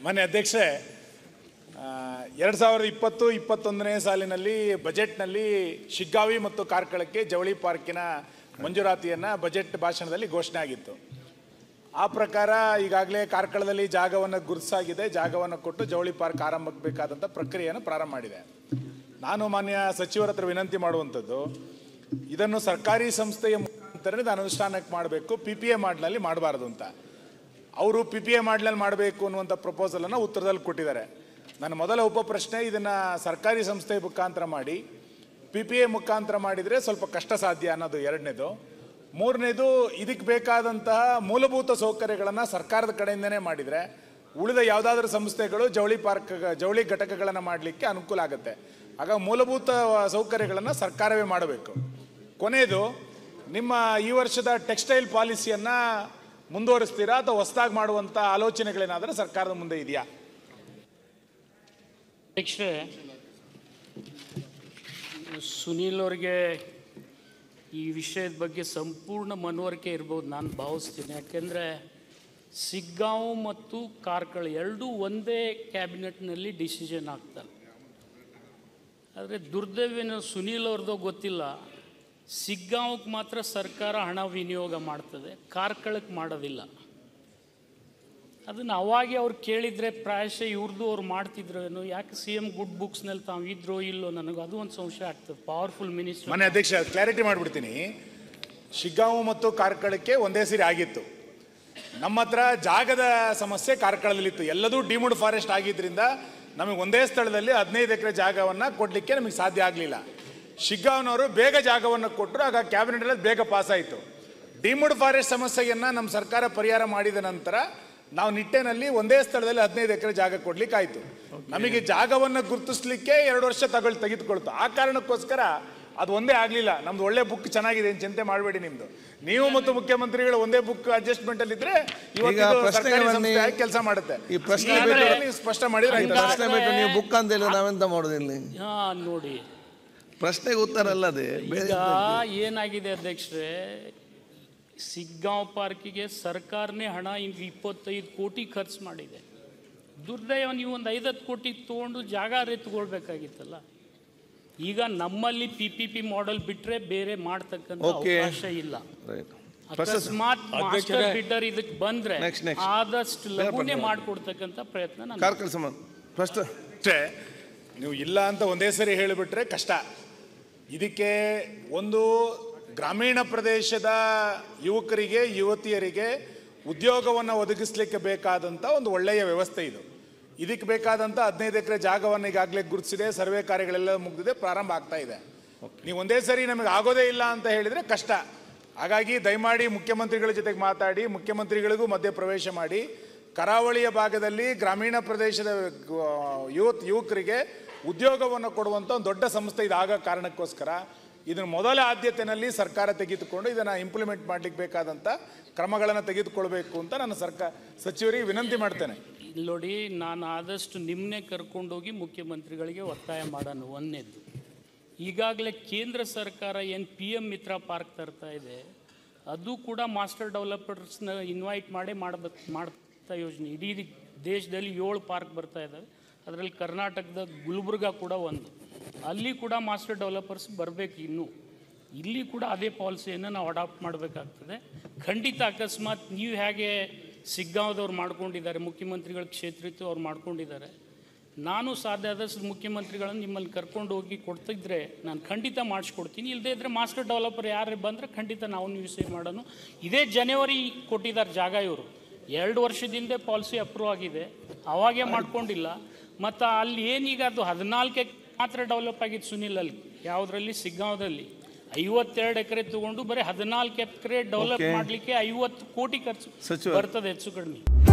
ಮಾನ್ಯ ಅಧ್ಯಕ್ಷೆ ಎರಡು ಸಾವಿರದ ಇಪ್ಪತ್ತು ಇಪ್ಪತ್ತೊಂದನೇ ಸಾಲಿನಲ್ಲಿ ಬಜೆಟ್ನಲ್ಲಿ ಶಿಗ್ಗಾವಿ ಮತ್ತು ಕಾರ್ಕಳಕ್ಕೆ ಜವಳಿ ಪಾರ್ಕಿನ ಮಂಜೂರಾತಿಯನ್ನು ಬಜೆಟ್ ಭಾಷಣದಲ್ಲಿ ಘೋಷಣೆ ಆಗಿತ್ತು ಆ ಪ್ರಕಾರ ಈಗಾಗಲೇ ಕಾರ್ಕಳದಲ್ಲಿ ಜಾಗವನ್ನು ಗುರುತಿಸಾಗಿದೆ ಜಾಗವನ್ನು ಕೊಟ್ಟು ಜವಳಿ ಪಾರ್ಕ್ ಆರಂಭಕ್ಕೆ ಬೇಕಾದಂಥ ಪ್ರಕ್ರಿಯೆಯನ್ನು ಪ್ರಾರಂಭ ಮಾಡಿದೆ ನಾನು ಮಾನ್ಯ ಸಚಿವರ ಹತ್ರ ವಿನಂತಿ ಮಾಡುವಂಥದ್ದು ಇದನ್ನು ಸರ್ಕಾರಿ ಸಂಸ್ಥೆಯ ಮುಖಾಂತರ ಅನುಷ್ಠಾನಕ್ಕೆ ಮಾಡಬೇಕು ಪಿ ಪಿ ಎ ಮಾಡ್ಲಲ್ಲಿ ಮಾಡಬಾರ್ದು ಅಂತ ಅವರು ಪಿ ಪಿ ಎ ಮಾಡ್ಲಲ್ಲಿ ಮಾಡಬೇಕು ಅನ್ನುವಂಥ ಪ್ರಪೋಸಲನ್ನು ಉತ್ತರದಲ್ಲಿ ಕೊಟ್ಟಿದ್ದಾರೆ ನನ್ನ ಮೊದಲ ಉಪ ಪ್ರಶ್ನೆ ಇದನ್ನು ಸರ್ಕಾರಿ ಸಂಸ್ಥೆ ಮುಖಾಂತರ ಮಾಡಿ ಪಿ ಪಿ ಎ ಮುಖಾಂತರ ಮಾಡಿದರೆ ಸ್ವಲ್ಪ ಕಷ್ಟ ಸಾಧ್ಯ ಅನ್ನೋದು ಎರಡನೇದು ಮೂರನೇದು ಇದಕ್ಕೆ ಬೇಕಾದಂತಹ ಮೂಲಭೂತ ಸೌಕರ್ಯಗಳನ್ನು ಸರ್ಕಾರದ ಕಡೆಯಿಂದನೇ ಮಾಡಿದರೆ ಉಳಿದ ಯಾವುದಾದ್ರೂ ಸಂಸ್ಥೆಗಳು ಜವಳಿ ಪಾರ್ಕ್ ಜವಳಿ ಘಟಕಗಳನ್ನು ಮಾಡಲಿಕ್ಕೆ ಅನುಕೂಲ ಆಗುತ್ತೆ ಆಗ ಮೂಲಭೂತ ಸೌಕರ್ಯಗಳನ್ನು ಸರ್ಕಾರವೇ ಮಾಡಬೇಕು ಕೊನೆಯದು ನಿಮ್ಮ ಈ ವರ್ಷದ ಟೆಕ್ಸ್ಟೈಲ್ ಪಾಲಿಸಿಯನ್ನು ಮುಂದುವರಿಸ್ತೀರಾ ಅಥವಾ ಹೊಸದಾಗಿ ಮಾಡುವಂಥ ಆಲೋಚನೆಗಳೇನಾದರೂ ಸರ್ಕಾರದ ಮುಂದೆ ಇದೆಯಾ ಅಧ್ಯಕ್ಷರೇ ಸುನೀಲ್ ಅವ್ರಿಗೆ ಈ ವಿಷಯದ ಬಗ್ಗೆ ಸಂಪೂರ್ಣ ಮನವರಿಕೆ ಇರ್ಬೋದು ನಾನು ಭಾವಿಸ್ತೀನಿ ಯಾಕೆಂದರೆ ಸಿಗ್ಗಾಂವ್ ಮತ್ತು ಕಾರ್ಕಳ ಎರಡೂ ಒಂದೇ ಕ್ಯಾಬಿನೆಟ್ನಲ್ಲಿ ಡಿಸಿಷನ್ ಆಗ್ತವೆ ಆದರೆ ದುರ್ದೈವೇನೋ ಸುನೀಲ್ ಅವ್ರದ್ದು ಗೊತ್ತಿಲ್ಲ ಸಿಗ್ಗಾಂವ್ಗೆ ಮಾತ್ರ ಸರ್ಕಾರ ಹಣ ವಿನಿಯೋಗ ಮಾಡ್ತದೆ ಕಾರ್ಕಳಕ್ಕೆ ಮಾಡೋದಿಲ್ಲ ಅದನ್ನು ಅವಾಗೆ ಅವ್ರು ಕೇಳಿದರೆ ಪ್ರಾಯಶಃ ಇವ್ರದ್ದು ಅವ್ರು ಮಾಡ್ತಿದ್ರು ಏನೋ ಯಾಕೆ ಸಿ ಎಮ್ ಗುಡ್ ಬುಕ್ಸ್ನಲ್ಲಿ ತಾವು ಇದ್ರೋ ಇಲ್ಲೋ ನನಗೆ ಅದು ಒಂದು ಸಂಶಯ ಆಗ್ತದೆ ಪವರ್ಫುಲ್ ಮಿನಿಸ್ಟರ್ ಮನೆ ಅಧ್ಯಕ್ಷ ಕ್ಲಾರಿಟಿ ಮಾಡಿಬಿಡ್ತೀನಿ ಶಿಗ್ಗಾಂವ್ ಮತ್ತು ಕಾರ್ಕಳಕ್ಕೆ ಒಂದೇ ಸರಿ ಆಗಿತ್ತು ನಮ್ಮ ಹತ್ರ ಜಾಗದ ಸಮಸ್ಯೆ ಕಾರ್ಕಳದಲ್ಲಿತ್ತು ಎಲ್ಲದೂ ಡಿಮುಡ್ ಫಾರೆಸ್ಟ್ ಆಗಿದ್ದರಿಂದ ನಮಗೆ ಒಂದೇ ಸ್ಥಳದಲ್ಲಿ ಹದಿನೈದು ಎಕರೆ ಜಾಗವನ್ನು ಕೊಡಲಿಕ್ಕೆ ನಮಗೆ ಸಾಧ್ಯ ಆಗಲಿಲ್ಲ ಶಿಗ್ಗಾಂವ್ನವರು ಬೇಗ ಜಾಗವನ್ನು ಕೊಟ್ಟರು ಆಗ ಕ್ಯಾಬಿನೆಟಲ್ಲಿ ಬೇಗ ಪಾಸ್ ಆಯಿತು ಡಿಮುಡ್ ಫಾರೆಸ್ಟ್ ಸಮಸ್ಯೆಯನ್ನು ನಮ್ಮ ಸರ್ಕಾರ ಪರಿಹಾರ ಮಾಡಿದ ನಂತರ ನಾವು ನಿಟ್ಟೆನಲ್ಲಿ ಒಂದೇ ಸ್ಥಳದಲ್ಲಿ ಹದಿನೈದು ಎಕರೆ ಜಾಗ ಕೊಡ್ಲಿಕ್ಕೆ ಆಯ್ತು ನಮಗೆ ಜಾಗವನ್ನು ಗುರುತಿಸ್ಲಿಕ್ಕೆ ಎರಡು ವರ್ಷ ತಗೊಳ್ ತೆಗೆದುಕೊಳ್ತು ಆ ಕಾರಣಕ್ಕೋಸ್ಕರ ಅದು ಒಂದೇ ಆಗಲಿಲ್ಲ ನಮ್ದು ಒಳ್ಳೆ ಬುಕ್ ಚೆನ್ನಾಗಿದೆ ಏನು ಚಿಂತೆ ಮಾಡಬೇಡಿ ನಿಮ್ದು ನೀವು ಮತ್ತು ಮುಖ್ಯಮಂತ್ರಿಗಳು ಒಂದೇ ಬುಕ್ ಅಡ್ಜಸ್ಟ್ಮೆಂಟ್ ಅಲ್ಲಿ ಇದ್ರೆ ಇವತ್ತು ಈಗ ಇದು ಪ್ರಶ್ನೆಗೆ ಸರ್ಕಾರಿ ಬನ್ನಿ. ಸಂಸ್ಥೆ ಕೆಲಸ ಮಾಡುತ್ತೆ ಈ ಪ್ರಶ್ನೆ ಈ ಬಿಟ್ಟು- ನೀವು ಸ್ಪಷ್ಟ ಮಾಡಿದ್ರೆ ಈ ಆಯ್ತು. ಪ್ರಶ್ನೆ ಬಿಟ್ಟು ನೀವು ಬುಕ್ ಅಂತ ಹೇಳಿ ನಾವೆಂತ ಮಾಡೋದು ಇಲ್ಲಿ ಹಾಂ ನೋಡಿ ಪ್ರಶ್ನೆಗೆ ಉತ್ತರ ಅಲ್ಲದೆ ಬೇರೆ ಈಗ ಏನಾಗಿದೆ ಅಧ್ಯಕ್ಷರೇ ಸಿಗ್ಗಾಂವ್ ಪಾರ್ಕಿಗೆ ಸರ್ಕಾರನೇ ಹಣ ಈಗ ಇಪ್ಪತ್ತೈದು ಕೋಟಿ ಖರ್ಚು ಮಾಡಿದೆ ದುರ್ದೈವ ನೀವು ಒಂದು ಐದತ್ತು ಕೋಟಿ ತೊಗೊಂಡು ಜಾಗ ತಗೊಳ್ಬೇಕಾಗಿತ್ತಲ್ಲ ಈಗ ನಮ್ಮಲ್ಲಿ ಪಿ ಪಿ ಪಿ ಮಾಡೆಲ್ ಬಿಟ್ಟರೆ ಬೇರೆ ಮಾಡ್ತಕ್ಕಂಥ Okay. ಅವಕಾಶ ಇಲ್ಲ Right. ಪ್ರಶ್ನೆ ಅಕಸ್ಮಾತ್ ಮಾಸ್ಟರ್ ಬಿಡ್ಡರ್ ಇದಕ್ಕೆ ಬಂದ್ರೆ Next, next. ಆದಷ್ಟು ಲಘುನೇ ಮಾಡ್ಕೊಡ್ತಕ್ಕಂಥ ಪ್ರಯತ್ನ ನಾನು ಕಾರ್ಕಳ ಸಂಬಂಧ ಫಸ್ಟ್ ಅಷ್ಟೇ ನೀವು ಇಲ್ಲ ಅಂತ ಒಂದೇ ಸರಿ ಹೇಳಿಬಿಟ್ರೆ ಕಷ್ಟ ಇದಕ್ಕೆ ಒಂದು ಗ್ರಾಮೀಣ ಪ್ರದೇಶದ ಯುವಕರಿಗೆ ಯುವತಿಯರಿಗೆ ಉದ್ಯೋಗವನ್ನು ಒದಗಿಸ್ಲಿಕ್ಕೆ ಬೇಕಾದಂಥ ಒಂದು ಒಳ್ಳೆಯ ವ್ಯವಸ್ಥೆ ಇದು ಇದಕ್ಕೆ ಬೇಕಾದಂಥ ಹದಿನೈದು ಎಕರೆ ಜಾಗವನ್ನು ಈಗಾಗಲೇ ಗುರುತಿಸಿದೆ ಸರ್ವೆ ಕಾರ್ಯಗಳೆಲ್ಲ ಮುಗಿದಿದೆ ಪ್ರಾರಂಭ ಆಗ್ತಾ ಇದೆ ನೀವು ಒಂದೇ ಸರಿ ನಮಗೆ ಆಗೋದೇ ಇಲ್ಲ ಅಂತ ಹೇಳಿದರೆ ಕಷ್ಟ ಹಾಗಾಗಿ ದಯಮಾಡಿ ಮುಖ್ಯಮಂತ್ರಿಗಳ ಜೊತೆಗೆ ಮಾತಾಡಿ ಮುಖ್ಯಮಂತ್ರಿಗಳಿಗೂ ಮಧ್ಯೆ ಪ್ರವೇಶ ಮಾಡಿ ಕರಾವಳಿಯ ಭಾಗದಲ್ಲಿ ಗ್ರಾಮೀಣ ಪ್ರದೇಶದ ಆ, ಯುವತ್ ಯುವಕರಿಗೆ ಉದ್ಯೋಗವನ್ನು ಕೊಡುವಂಥ ಒಂದು ದೊಡ್ಡ ಸಂಸ್ಥೆ ಇದಾಗ ಕಾರಣಕ್ಕೋಸ್ಕರ ಇದನ್ನು ಮೊದಲ ಆದ್ಯತೆಯಲ್ಲಿ ಸರ್ಕಾರ ತೆಗೆದುಕೊಂಡು ಇದನ್ನು ಇಂಪ್ಲಿಮೆಂಟ್ ಮಾಡಲಿಕ್ಕೆ ಬೇಕಾದಂಥ ಕ್ರಮಗಳನ್ನು ತೆಗೆದುಕೊಳ್ಬೇಕು ಅಂತ ನಾನು ಸರ್ಕಾರ ಸಚಿವರಿಗೆ ವಿನಂತಿ ಮಾಡ್ತೇನೆ ಇಲ್ಲಿ ನೋಡಿ ನಾನು ಆದಷ್ಟು ನಿಮ್ಮನ್ನೇ ಕರ್ಕೊಂಡೋಗಿ ಮುಖ್ಯಮಂತ್ರಿಗಳಿಗೆ ಒತ್ತಾಯ ಮಾಡೋಣ ಒಂದನೇದ್ದು ಈಗಾಗಲೇ ಕೇಂದ್ರ ಸರ್ಕಾರ ಏನು ಪಿ ಎಮ್ ಮಿತ್ರ ಪಾರ್ಕ್ ತರ್ತಾ ಇದೆ ಅದು ಕೂಡ ಮಾಸ್ಟರ್ ಡೆವಲಪರ್ಸ್ನ ಇನ್ವೈಟ್ ಮಾಡಿ ಮಾಡಬೇಕು ಮಾಡ್ತಾ ಯೋಜನೆ ಇಡೀ ದೇಶದಲ್ಲಿ ಏಳು ಪಾರ್ಕ್ ಬರ್ತಾ ಇದ್ದಾವೆ ಅದರಲ್ಲಿ ಕರ್ನಾಟಕದ ಗುಲ್ಬರ್ಗ ಕೂಡ ಒಂದು ಅಲ್ಲಿ ಕೂಡ ಮಾಸ್ಟರ್ ಡೆವಲಪರ್ಸ್ ಬರಬೇಕು ಇನ್ನೂ ಇಲ್ಲಿ ಕೂಡ ಅದೇ ಪಾಲಿಸಿಯನ್ನು ನಾವು ಅಡಾಪ್ಟ್ ಮಾಡಬೇಕಾಗ್ತದೆ ಖಂಡಿತ ಅಕಸ್ಮಾತ್ ನೀವು ಹೇಗೆ ಸಿಗ್ಗಾಂವದವ್ರು ಮಾಡ್ಕೊಂಡಿದ್ದಾರೆ ಮುಖ್ಯಮಂತ್ರಿಗಳ ಕ್ಷೇತ್ರಿತ್ತು ಅವ್ರು ಮಾಡ್ಕೊಂಡಿದ್ದಾರೆ ನಾನು ಸಾಧ್ಯ ಆದಷ್ಟು ಮುಖ್ಯಮಂತ್ರಿಗಳನ್ನು ನಿಮ್ಮಲ್ಲಿ ಕರ್ಕೊಂಡು ಹೋಗಿ ಕೊಡ್ತಿದ್ರೆ ನಾನು ಖಂಡಿತ ಮಾಡಿಸ್ಕೊಡ್ತೀನಿ ಇಲ್ಲದೇ ಇದ್ದರೆ ಮಾಸ್ಟರ್ ಡೆವಲಪರ್ ಯಾರು ಬಂದರೆ ಖಂಡಿತ ನಾವು ಯೂಸೇ ಮಾಡೋಣ ಇದೇ ಜನವರಿ ಕೊಟ್ಟಿದ್ದಾರೆ ಜಾಗ ಇವರು ಎರಡು ವರ್ಷದಿಂದ ಪಾಲಿಸಿ ಅಪ್ರೂವ್ ಆಗಿದೆ ಅವಾಗೇ ಮಾಡ್ಕೊಂಡಿಲ್ಲ ಮತ್ತು ಅಲ್ಲಿ ಏನೀಗ ಅದು ಹದಿನಾಲ್ಕೆ ಮಾತ್ರ ಡೆವಲಪ್ ಆಗಿತ್ತು ಸುನಿಲ್ ಅಲ್ಲಿ ಯಾವುದರಲ್ಲಿ ಸಿಗ್ಗಾಂವದಲ್ಲಿ ಐವತ್ತೆರಡು ಎಕರೆ ತಗೊಂಡು ಬರೀ ಹದಿನಾಲ್ಕು ಎಕರೆ ಡೆವಲಪ್ Okay. ಮಾಡಲಿಕ್ಕೆ ಐವತ್ತು ಕೋಟಿ ಖರ್ಚು ಸಚಿವ- ಬರ್ತದೆ ಹೆಚ್ಚು ಕಡಿಮೆ